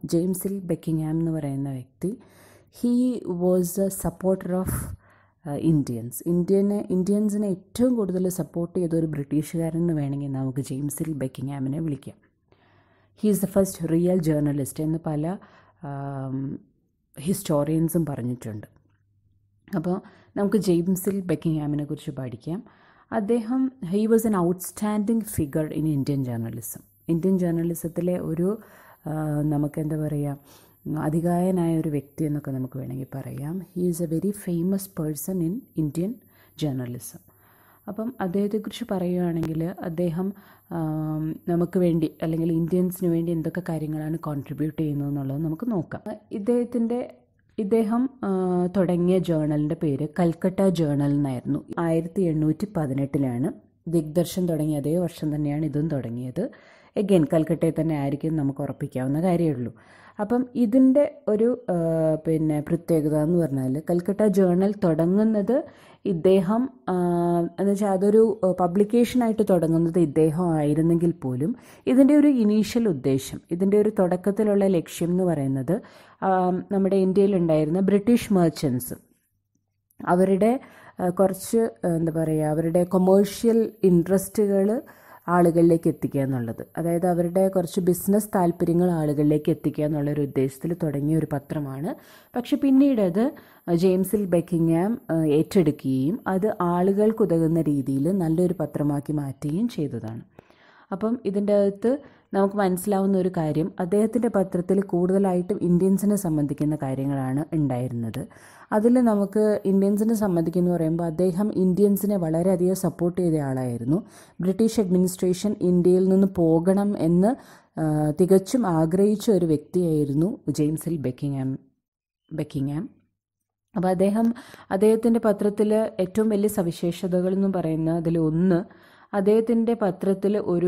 ജെയിംസിൽ Buckingham എന്ന് പറയുന്ന വ്യക്തി he was a supporter of Indians ഇന്ത്യനെ ഇന്ത്യൻസിനെ ഏറ്റവും കൂടുതൽ സപ്പോർട്ട് ചെയ്ത ഒരു ബ്രിട്ടീഷുകാരൻ എന്ന് വേണമെങ്കിൽ നമുക്ക് ജെയിംസിൽ ബെക്കിംഗ്ഹാമിനെ വിളിക്കാം he is the first real journalist എന്ന് പല ഹിസ്റ്റോറിയൻസും പറഞ്ഞിട്ടുണ്ട് അപ്പോൾ നമുക്ക് ജെയിംസിൽ ബെക്കിംഗ്ഹാമിനെ കുറിച്ച് പഠിക്കാം അദ്ദേഹം he was an outstanding figure in Indian journalism Indian ജേർണലിസത്തിലെ ഒരു നമുക്ക് എന്താ പറയുക അധികായനായ ഒരു വ്യക്തി എന്നൊക്കെ നമുക്ക് വേണമെങ്കിൽ പറയാം he is a very famous person in Indian journalism അപ്പം അദ്ദേഹത്തെക്കുറിച്ച് പറയുകയാണെങ്കിൽ അദ്ദേഹം നമുക്ക് വേണ്ടി അല്ലെങ്കിൽ ഇന്ത്യൻസിന് വേണ്ടി എന്തൊക്കെ കാര്യങ്ങളാണ് കോൺട്രിബ്യൂട്ട് ചെയ്യുന്നത് എന്നുള്ളത് നമുക്ക് നോക്കാം ഇദ്ദേഹത്തിൻ്റെ ഇദ്ദേഹം തുടങ്ങിയ ജേണലിൻ്റെ പേര് കൽക്കട്ട ജേണൽ എന്നായിരുന്നു ആയിരത്തി എണ്ണൂറ്റി പതിനെട്ടിലാണ് ദിഗ്ദർശൻ തുടങ്ങിയ അതേ വർഷം തന്നെയാണ് ഇതും തുടങ്ങിയത് എഗെയിൻ കൽക്കട്ടയിൽ തന്നെ ആയിരിക്കും നമുക്ക് ഉറപ്പിക്കാവുന്ന കാര്യമുള്ളൂ അപ്പം ഇതിൻ്റെ ഒരു പിന്നെ പ്രത്യേകത എന്ന് പറഞ്ഞാൽ കൽക്കട്ട ജേണൽ തുടങ്ങുന്നത് ഇദ്ദേഹം എന്ന് വെച്ചാൽ അതൊരു പബ്ലിക്കേഷനായിട്ട് തുടങ്ങുന്നത് ഇദ്ദേഹം ആയിരുന്നെങ്കിൽ പോലും ഇതിൻ്റെ ഒരു ഇനീഷ്യൽ ഉദ്ദേശം ഇതിൻ്റെ ഒരു തുടക്കത്തിലുള്ള ലക്ഷ്യം എന്ന് പറയുന്നത് നമ്മുടെ ഇന്ത്യയിലുണ്ടായിരുന്ന ബ്രിട്ടീഷ് മെർച്ചൻസ് അവരുടെ കുറച്ച് എന്താ പറയുക അവരുടെ കൊമേഴ്ഷ്യൽ ഇൻട്രസ്റ്റുകൾ ആളുകളിലേക്ക് എത്തിക്കുക എന്നുള്ളത് അതായത് അവരുടെ കുറച്ച് ബിസിനസ് താല്പര്യങ്ങൾ ആളുകളിലേക്ക് എത്തിക്കുക എന്നുള്ളൊരു ഉദ്ദേശത്തിൽ തുടങ്ങിയ ഒരു പത്രമാണ് പക്ഷെ പിന്നീട് അത് ജെയിംസിൽ ബെക്കിംഗ്ഹാം ഏറ്റെടുക്കുകയും അത് ആളുകൾക്ക് ഉതകുന്ന രീതിയിൽ നല്ലൊരു പത്രമാക്കി മാറ്റുകയും ചെയ്തതാണ് അപ്പം ഇതിൻ്റെ അകത്ത് നമുക്ക് മനസ്സിലാവുന്ന ഒരു കാര്യം അദ്ദേഹത്തിൻ്റെ പത്രത്തിൽ കൂടുതലായിട്ടും ഇന്ത്യൻസിനെ സംബന്ധിക്കുന്ന കാര്യങ്ങളാണ് ഉണ്ടായിരുന്നത് അതിൽ നമുക്ക് ഇന്ത്യൻസിനെ സംബന്ധിക്കുന്ന പറയുമ്പോൾ അദ്ദേഹം ഇന്ത്യൻസിനെ വളരെയധികം സപ്പോർട്ട് ചെയ്ത ആളായിരുന്നു ബ്രിട്ടീഷ് അഡ്മിനിസ്ട്രേഷൻ ഇന്ത്യയിൽ നിന്ന് പോകണം എന്ന് തികച്ചും ആഗ്രഹിച്ച ഒരു വ്യക്തിയായിരുന്നു ജെയിംസിൽ ബെക്കിംഗ്ഹാം ബെക്കിംഗ്ഹാം അപ്പോൾ അദ്ദേഹം അദ്ദേഹത്തിൻ്റെ പത്രത്തിൽ ഏറ്റവും വലിയ സവിശേഷതകൾ എന്ന് പറയുന്ന അതിൽ ഒന്ന് അദ്ദേഹത്തിൻ്റെ പത്രത്തിൽ ഒരു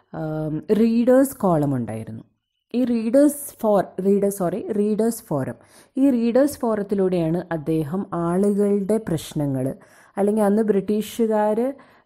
റീഡേഴ്സ് കോളം ഉണ്ടായിരുന്നു ഈ readers for readers sorry readers forum ഈ റീഡേഴ്സ് ഫോറത്തിലൂടെയാണ് അദ്ദേഹം ആളുകളുടെ പ്രശ്നങ്ങൾ അല്ലെങ്കിൽ അന്ന് ബ്രിട്ടീഷുകാർ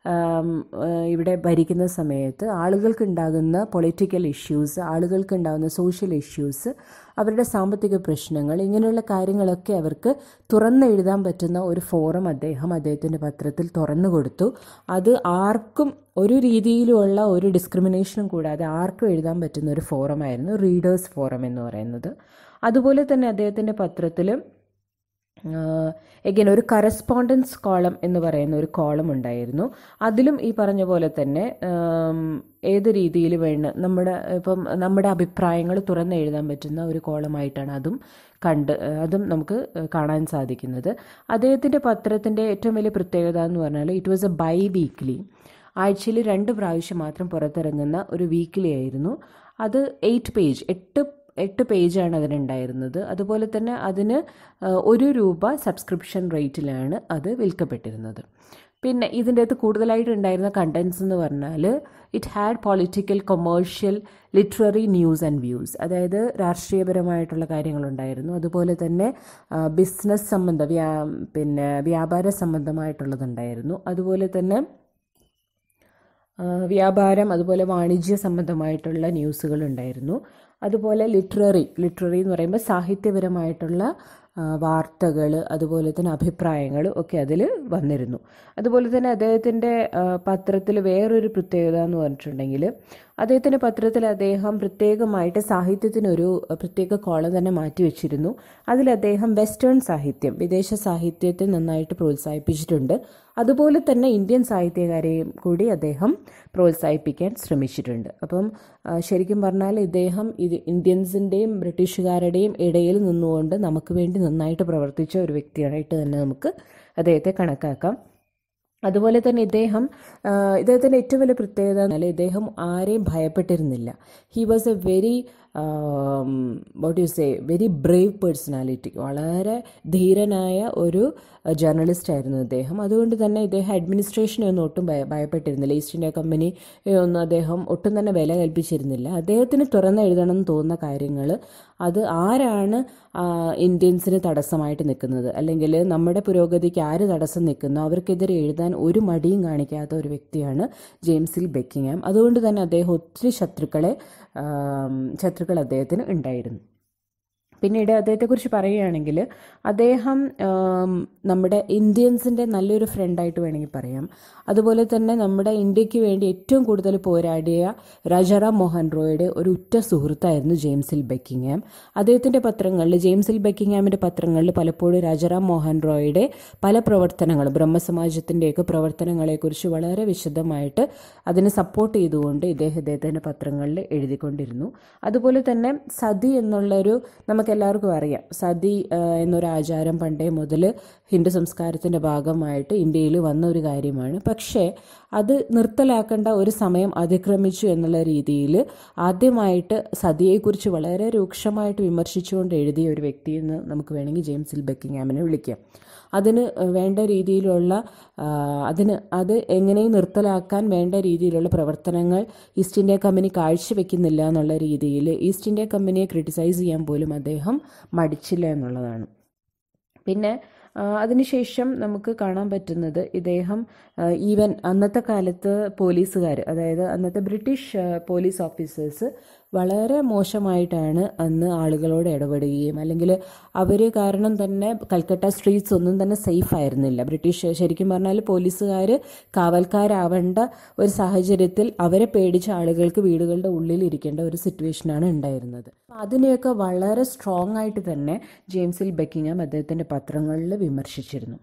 ഇവിടെ ഭരിക്കുന്ന സമയത്ത് ആളുകൾക്കുണ്ടാകുന്ന പൊളിറ്റിക്കൽ ഇഷ്യൂസ് ആളുകൾക്കുണ്ടാകുന്ന സോഷ്യൽ ഇഷ്യൂസ് അവരുടെ സാമ്പത്തിക പ്രശ്നങ്ങൾ ഇങ്ങനെയുള്ള കാര്യങ്ങളൊക്കെ അവർക്ക് തുറന്നെഴുതാൻ പറ്റുന്ന ഒരു ഫോറം അദ്ദേഹം അദ്ദേഹത്തിൻ്റെ പത്രത്തിൽ തുറന്നു കൊടുത്തു അത് ആർക്കും ഒരു രീതിയിലുമുള്ള ഒരു ഡിസ്ക്രിമിനേഷനും കൂടാതെ ആർക്കും എഴുതാൻ പറ്റുന്ന ഒരു ഫോറമായിരുന്നു റീഡേഴ്സ് ഫോറം എന്ന് പറയുന്നത് അതുപോലെ തന്നെ അദ്ദേഹത്തിൻ്റെ പത്രത്തിൽ എഗെയിൻ ഒരു കറസ്പോണ്ടൻസ് കോളം എന്ന് പറയുന്ന ഒരു കോളം ഉണ്ടായിരുന്നു അതിലും ഈ പറഞ്ഞ പോലെ തന്നെ ഏത് രീതിയിൽ വേണം നമ്മുടെ ഇപ്പം നമ്മുടെ അഭിപ്രായങ്ങൾ തുറന്ന് എഴുതാൻ പറ്റുന്ന ഒരു കോളമായിട്ടാണ് അതും കണ്ട് അതും നമുക്ക് കാണാൻ സാധിക്കുന്നത് അദ്ദേഹത്തിൻ്റെ പത്രത്തിൻ്റെ ഏറ്റവും വലിയ പ്രത്യേകത എന്ന് പറഞ്ഞാൽ it was a bi weekly ആഴ്ചയിൽ രണ്ട് പ്രാവശ്യം മാത്രം പുറത്തിറങ്ങുന്ന ഒരു വീക്ക്ലി ആയിരുന്നു അത് എയ്റ്റ് പേജ് എട്ട് എട്ട് പേജാണ് അതിനുണ്ടായിരുന്നത് അതുപോലെ തന്നെ അതിന് ഒരു രൂപ സബ്സ്ക്രിപ്ഷൻ റേറ്റിലാണ് അത് വിൽക്കപ്പെട്ടിരുന്നത് പിന്നെ ഇതിൻ്റെ അകത്ത് കൂടുതലായിട്ട് ഉണ്ടായിരുന്ന കണ്ടൻസ് എന്ന് പറഞ്ഞാൽ it had political commercial literary news and views അതായത് രാഷ്ട്രീയപരമായിട്ടുള്ള കാര്യങ്ങളുണ്ടായിരുന്നു അതുപോലെ തന്നെ ബിസിനസ് സംബന്ധ വ്യാ പിന്നെ വ്യാപാര സംബന്ധമായിട്ടുള്ളതുണ്ടായിരുന്നു അതുപോലെ തന്നെ വ്യാപാരം അതുപോലെ വാണിജ്യ സംബന്ധമായിട്ടുള്ള ന്യൂസുകൾ ഉണ്ടായിരുന്നു അതുപോലെ ലിറ്റററി ലിറ്റററി എന്ന് പറയുമ്പോൾ സാഹിത്യപരമായിട്ടുള്ള വാർത്തകൾ അതുപോലെ തന്നെ അഭിപ്രായങ്ങൾ ഒക്കെ അതിൽ വന്നിരുന്നു അതുപോലെ തന്നെ അദ്ദേഹത്തിൻ്റെ പത്രത്തിൽ വേറൊരു പ്രത്യേകത എന്ന് പറഞ്ഞിട്ടുണ്ടെങ്കിൽ അദ്ദേഹത്തിൻ്റെ പത്രത്തിൽ അദ്ദേഹം പ്രത്യേകമായിട്ട് സാഹിത്യത്തിനൊരു പ്രത്യേക കോളം തന്നെ മാറ്റി വെച്ചിരുന്നു അതിൽ അദ്ദേഹം വെസ്റ്റേൺ സാഹിത്യം വിദേശ സാഹിത്യത്തെ നന്നായിട്ട് പ്രോത്സാഹിപ്പിച്ചിട്ടുണ്ട് അതുപോലെ തന്നെ ഇന്ത്യൻ സാഹിത്യകാരെയും കൂടി അദ്ദേഹം പ്രോത്സാഹിപ്പിക്കാൻ ശ്രമിച്ചിട്ടുണ്ട് അപ്പം ശരിക്കും പറഞ്ഞാൽ ഇദ്ദേഹം ഇത് ഇന്ത്യൻസിൻ്റെയും ബ്രിട്ടീഷുകാരുടെയും ഇടയിൽ നിന്നുകൊണ്ട് നമുക്ക് വേണ്ടി നന്നായിട്ട് പ്രവർത്തിച്ച ഒരു വ്യക്തിയായിട്ട് തന്നെ നമുക്ക് അദ്ദേഹത്തെ കണക്കാക്കാം അതുപോലെ തന്നെ ഇദ്ദേഹം ഇദ്ദേഹത്തിൻ്റെ ഏറ്റവും വലിയ പ്രത്യേകത എന്നാൽ ഇദ്ദേഹം ആരെയും ഭയപ്പെട്ടിരുന്നില്ല he was a very what you say very brave പേഴ്സണാലിറ്റി വളരെ ധീരനായ ഒരു ജേർണലിസ്റ്റ് ആയിരുന്നു ഇദ്ദേഹം അതുകൊണ്ട് തന്നെ ഇദ്ദേഹം അഡ്മിനിസ്ട്രേഷനെ ഒന്നും ഒട്ടും ഭയ ഭയപ്പെട്ടിരുന്നില്ല ഈസ്റ്റ് ഇന്ത്യ കമ്പനി ഒന്നും അദ്ദേഹം ഒട്ടും തന്നെ വില കൽപ്പിച്ചിരുന്നില്ല അദ്ദേഹത്തിന് തുറന്നെഴുതണം എന്ന് തോന്നുന്ന കാര്യങ്ങൾ അത് ആരാണ് ഇന്ത്യൻസിന് തടസ്സമായിട്ട് നിൽക്കുന്നത് അല്ലെങ്കിൽ നമ്മുടെ പുരോഗതിക്ക് ആര് തടസ്സം നിൽക്കുന്നു അവർക്കെതിരെ എഴുതാൻ ഒരു മടിയും കാണിക്കാത്ത ഒരു വ്യക്തിയാണ് ജെയിംസിൽ ബെക്കിംഗ്ഹാം അതുകൊണ്ട് തന്നെ അദ്ദേഹം ഒത്തിരി ശത്രുക്കളെ ശത്രുക്കൾ അദ്ദേഹത്തിന് ഉണ്ടായിരുന്നു പിന്നീട് അദ്ദേഹത്തെക്കുറിച്ച് പറയുകയാണെങ്കിൽ അദ്ദേഹം ആം, നമ്മുടെ ഇന്ത്യൻസിൻ്റെ നല്ലൊരു ഫ്രണ്ടായിട്ട് വേണമെങ്കിൽ പറയാം അതുപോലെ തന്നെ നമ്മുടെ ഇന്ത്യക്ക് വേണ്ടി ഏറ്റവും കൂടുതൽ പോരാടിയ രാജാറാം മോഹൻ റോയുടെ ഒരു ഉറ്റ സുഹൃത്തായിരുന്നു ജെയിംസിൽ ബെക്കിംഗ്ഹാം അദ്ദേഹത്തിൻ്റെ പത്രങ്ങളിൽ ജെയിംസിൽ ബെക്കിംഗ്ഹാമിൻ്റെ പത്രങ്ങളിൽ പലപ്പോഴും രാജാറാം മോഹൻ റോയുടെ പല പ്രവർത്തനങ്ങളും ബ്രഹ്മസമാജത്തിൻ്റെയൊക്കെ പ്രവർത്തനങ്ങളെക്കുറിച്ച് വളരെ വിശദമായിട്ട് അതിനെ സപ്പോർട്ട് ചെയ്തുകൊണ്ട് ഇദ്ദേഹം ഇദ്ദേഹത്തിൻ്റെ പത്രങ്ങളിൽ എഴുതിക്കൊണ്ടിരുന്നു അതുപോലെ തന്നെ സതി എന്നുള്ളൊരു നമുക്കെല്ലാവർക്കും അറിയാം സതി ആ, എന്നൊരു ആചാരം പണ്ടേ മുതൽ ഹിന്ദു സംസ്കാരത്തിൻ്റെ ഭാഗമായിട്ട് ഇന്ത്യയിൽ വന്ന ഒരു കാര്യമാണ് പക്ഷേ അത് നിർത്തലാക്കേണ്ട ഒരു സമയം അതിക്രമിച്ചു എന്നുള്ള രീതിയിൽ ആദ്യമായിട്ട് സതിയെക്കുറിച്ച് വളരെ രൂക്ഷമായിട്ട് വിമർശിച്ചുകൊണ്ട് എഴുതിയ ഒരു വ്യക്തിയെന്ന് നമുക്ക് വേണമെങ്കിൽ ജെയിംസ് ബെക്കിംഗ്ഹാമിനെ വിളിക്കാം അതിന് വേണ്ട രീതിയിലുള്ള ആ, അതിന് അത് എങ്ങനെയും നിർത്തലാക്കാൻ വേണ്ട രീതിയിലുള്ള പ്രവർത്തനങ്ങൾ ഈസ്റ്റ് ഇന്ത്യ കമ്പനി കാഴ്ചവെക്കുന്നില്ല എന്നുള്ള രീതിയിൽ ഈസ്റ്റ് ഇന്ത്യ കമ്പനിയെ ക്രിട്ടിസൈസ് ചെയ്യാൻ പോലും അദ്ദേഹം മടിച്ചില്ല എന്നുള്ളതാണ് പിന്നെ ആ, അതിനുശേഷം നമുക്ക് കാണാൻ പറ്റുന്നത് ഇദ്ദേഹം ഈവൻ അന്നത്തെ കാലത്ത് പോലീസുകാർ അതായത് അന്നത്തെ ബ്രിട്ടീഷ് ആ, പോലീസ് ഓഫീസേഴ്സ് വളരെ മോശമായിട്ടാണ് അന്ന് ആളുകളോട് ഇടപെടുകയും അല്ലെങ്കിൽ അവർ കാരണം തന്നെ കൽക്കട്ട സ്ട്രീറ്റ്സ് ഒന്നും തന്നെ സേഫ് ആയിരുന്നില്ല ബ്രിട്ടീഷ് ശരിക്കും പറഞ്ഞാൽ പോലീസുകാർ കാവൽക്കാരാവേണ്ട ഒരു സാഹചര്യത്തിൽ അവരെ പേടിച്ച ആളുകൾക്ക് വീടുകളുടെ ഉള്ളിൽ ഇരിക്കേണ്ട ഒരു സിറ്റുവേഷനാണ് ഉണ്ടായിരുന്നത് അതിനെയൊക്കെ വളരെ സ്ട്രോങ് ആയിട്ട് തന്നെ ജെയിംസിൽ ബെക്കിങ്ങാം അദ്ദേഹത്തിൻ്റെ പത്രങ്ങളിൽ വിമർശിച്ചിരുന്നു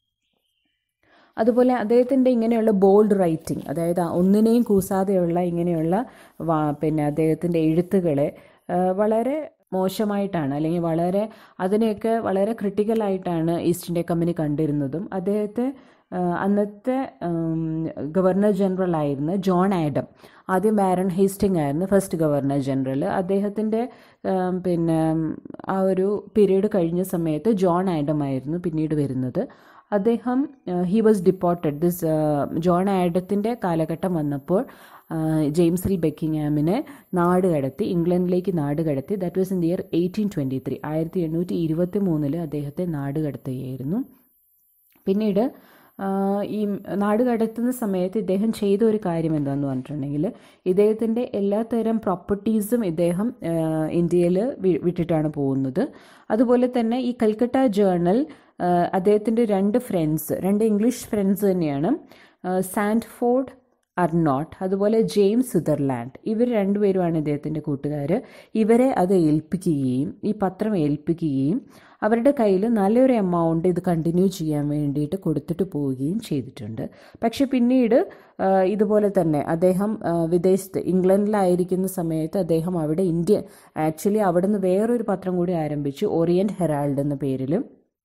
അതുപോലെ അദ്ദേഹത്തിൻ്റെ ഇങ്ങനെയുള്ള ബോൾഡ് റൈറ്റിംഗ് അതായത് ഒന്നിനെയും കൂസാതെയുള്ള ഇങ്ങനെയുള്ള വാ- പിന്നെ അദ്ദേഹത്തിൻ്റെ എഴുത്തുകളെ ആ, വളരെ മോശമായിട്ടാണ് അല്ലെങ്കിൽ വളരെ അതിനെയൊക്കെ വളരെ ക്രിട്ടിക്കലായിട്ടാണ് ഈസ്റ്റ് ഇന്ത്യ കമ്പനി കണ്ടിരുന്നതും അദ്ദേഹത്തെ ആ, അന്നത്തെ ഉം, ഗവർണർ ജനറൽ ആയിരുന്ന ജോൺ ആഡം ആദ്യം ബാരൺ ഹേസ്റ്റിംഗ് ആയിരുന്നു ഫസ്റ്റ് ഗവർണർ ജനറൽ അദ്ദേഹത്തിൻ്റെ ഉം, പിന്നെ ഉം, ആ ഒരു പീരീഡ് കഴിഞ്ഞ സമയത്ത് ജോൺ ആഡം ആയിരുന്നു പിന്നീട് വരുന്നത് അദ്ദേഹം he was deported this John ആഡത്തിൻ്റെ കാലഘട്ടം വന്നപ്പോൾ ആ, ജെയിംസ് എൽ ബെക്കിംഗ്ഹാമിനെ നാട് കടത്തി ഇംഗ്ലണ്ടിലേക്ക് നാട് കടത്തി that was in the year eighteen twenty three ആയിരത്തി എണ്ണൂറ്റി ഇരുപത്തി മൂന്നിൽ അദ്ദേഹത്തെ നാട് കടത്തുകയായിരുന്നു പിന്നീട് ആ, ഈ നാട് കടത്തുന്ന സമയത്ത് ഇദ്ദേഹം ചെയ്ത ഒരു കാര്യം എന്താണെന്ന് പറഞ്ഞിട്ടുണ്ടെങ്കിൽ ഇദ്ദേഹത്തിൻ്റെ എല്ലാത്തരം പ്രോപ്പർട്ടീസും ഇദ്ദേഹം ഇന്ത്യയിൽ വിട്ടിട്ടാണ് പോകുന്നത് അതുപോലെ തന്നെ ഈ കൽക്കട്ട ജേർണൽ അദ്ദേഹത്തിൻ്റെ രണ്ട് ഫ്രണ്ട്സ് രണ്ട് ഇംഗ്ലീഷ് ഫ്രണ്ട്സ് തന്നെയാണ് സാൻഡ്ഫോർഡ് അർനോട്ട് അതുപോലെ ജെയിംസ് സുദർലാൻഡ് ഇവർ രണ്ടുപേരുമാണ് ഇദ്ദേഹത്തിൻ്റെ കൂട്ടുകാർ ഇവരെ അത് ഏൽപ്പിക്കുകയും ഈ പത്രം ഏൽപ്പിക്കുകയും അവരുടെ കയ്യിൽ നല്ലൊരു എമൗണ്ട് ഇത് കണ്ടിന്യൂ ചെയ്യാൻ വേണ്ടിയിട്ട് കൊടുത്തിട്ട് പോവുകയും ചെയ്തിട്ടുണ്ട് പക്ഷെ പിന്നീട് ആ, ഇതുപോലെ തന്നെ അദ്ദേഹം ആ, വിദേശത്ത് ഇംഗ്ലണ്ടിലായിരിക്കുന്ന സമയത്ത് അദ്ദേഹം അവിടെ ഇന്ത്യ ആക്ച്വലി അവിടെ നിന്ന് വേറൊരു പത്രം കൂടി ആരംഭിച്ചു ഓറിയൻറ്റ് ഹെറാൾഡ് എന്ന പേരിലും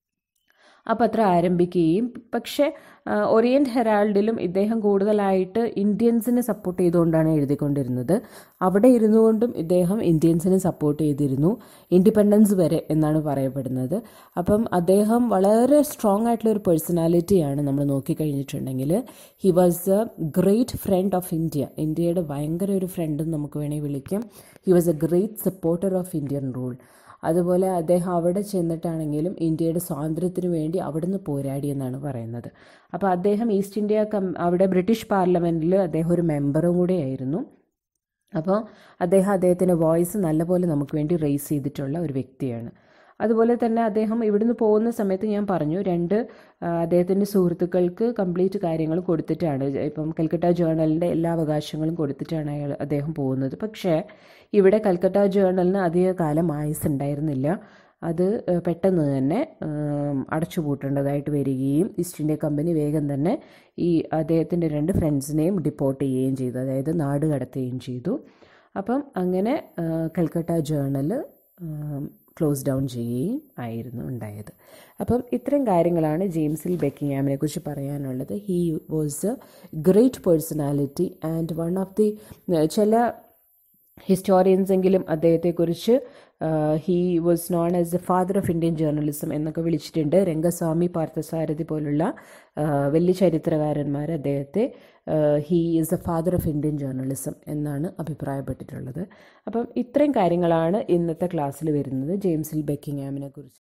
ആ പത്രം ആരംഭിക്കുകയും പക്ഷേ ആ, ഓറിയൻറ്റ് ഹെറാൾഡിലും ഇദ്ദേഹം കൂടുതലായിട്ട് ഇന്ത്യൻസിനെ സപ്പോർട്ട് ചെയ്തുകൊണ്ടാണ് എഴുതിക്കൊണ്ടിരുന്നത് അവിടെ ഇരുന്നു കൊണ്ടും ഇദ്ദേഹം ഇന്ത്യൻസിനെ സപ്പോർട്ട് ചെയ്തിരുന്നു ഇൻഡിപെൻഡൻസ് വരെ എന്നാണ് പറയപ്പെടുന്നത് അപ്പം അദ്ദേഹം വളരെ സ്ട്രോങ് ആയിട്ടുള്ള ഒരു പേഴ്സണാലിറ്റിയാണ് നമ്മൾ നോക്കിക്കഴിഞ്ഞിട്ടുണ്ടെങ്കിൽ he was a great friend of India ഇന്ത്യയുടെ ഭയങ്കര ഒരു ഫ്രണ്ട് നമുക്ക് വേണമെങ്കിൽ വിളിക്കാം he was a great supporter of Indian rule അതുപോലെ അദ്ദേഹം അവിടെ ചെന്നിട്ടാണെങ്കിലും ഇന്ത്യയുടെ സ്വാതന്ത്ര്യത്തിന് വേണ്ടി അവിടുന്ന് പോരാടിയെന്നാണ് പറയുന്നത് അപ്പോൾ അദ്ദേഹം ഈസ്റ്റ് ഇന്ത്യ കം അവിടെ ബ്രിട്ടീഷ് പാർലമെൻറ്റിൽ അദ്ദേഹം ഒരു മെമ്പറും കൂടെയായിരുന്നു അപ്പോൾ അദ്ദേഹം അദ്ദേഹത്തിൻ്റെ വോയിസ് നല്ലപോലെ നമുക്ക് വേണ്ടി റേസ് ചെയ്തിട്ടുള്ള ഒരു വ്യക്തിയാണ് അതുപോലെ തന്നെ അദ്ദേഹം ഇവിടുന്ന് പോകുന്ന സമയത്ത് ഞാൻ പറഞ്ഞു രണ്ട് ആ, അദ്ദേഹത്തിൻ്റെ സുഹൃത്തുക്കൾക്ക് കംപ്ലീറ്റ് കാര്യങ്ങൾ കൊടുത്തിട്ടാണ് ഇപ്പം കൽക്കട്ട ജേർണലിൻ്റെ എല്ലാ അവകാശങ്ങളും കൊടുത്തിട്ടാണ് അയാൾ അദ്ദേഹം പോകുന്നത് പക്ഷേ ഇവിടെ കൽക്കട്ട ജേർണലിന് അധിക കാലം ആയുസ് ഉണ്ടായിരുന്നില്ല അത് ആ, പെട്ടെന്ന് തന്നെ ആം, അടച്ചുപൂട്ടേണ്ടതായിട്ട് വരികയും ഈസ്റ്റ് ഇന്ത്യ കമ്പനി വേഗം തന്നെ ഈ അദ്ദേഹത്തിൻ്റെ രണ്ട് ഫ്രണ്ട്സിനെയും ഡിപ്പോർട്ട് ചെയ്യുകയും ചെയ്തു അതായത് നാട് കടത്തുകയും ചെയ്തു അപ്പം അങ്ങനെ ആ, കൽക്കട്ട ജേർണൽ ക്ലോസ് ഡൗൺ ചെയ്യുകയും ആയിരുന്നു ഉണ്ടായത് അപ്പം ഇത്രയും കാര്യങ്ങളാണ് ജെയിംസിൽ ബെക്കിംഗ്ഹാമിനെ കുറിച്ച് പറയാനുള്ളത് he was a great personality and one of the ചില ഹിസ്റ്റോറിയൻസ് എങ്കിലും അദ്ദേഹത്തെക്കുറിച്ച് he was known as the father of Indian journalism എന്നൊക്കെ വിളിച്ചിട്ടുണ്ട് രംഗസ്വാമി പാർത്ഥസാരഥി പോലുള്ള ആ, വലിയ ചരിത്രകാരന്മാർ അദ്ദേഹത്തെ he is the father of Indian journalism എന്നാണ് അഭിപ്രായപ്പെട്ടിട്ടുള്ളത് അപ്പം ഇത്രയും കാര്യങ്ങളാണ് ഇന്നത്തെ ക്ലാസ്സിൽ വരുന്നത് ജെയിംസിൽ ബെക്കിംഗ്ഹാമിനെ കുറിച്ച്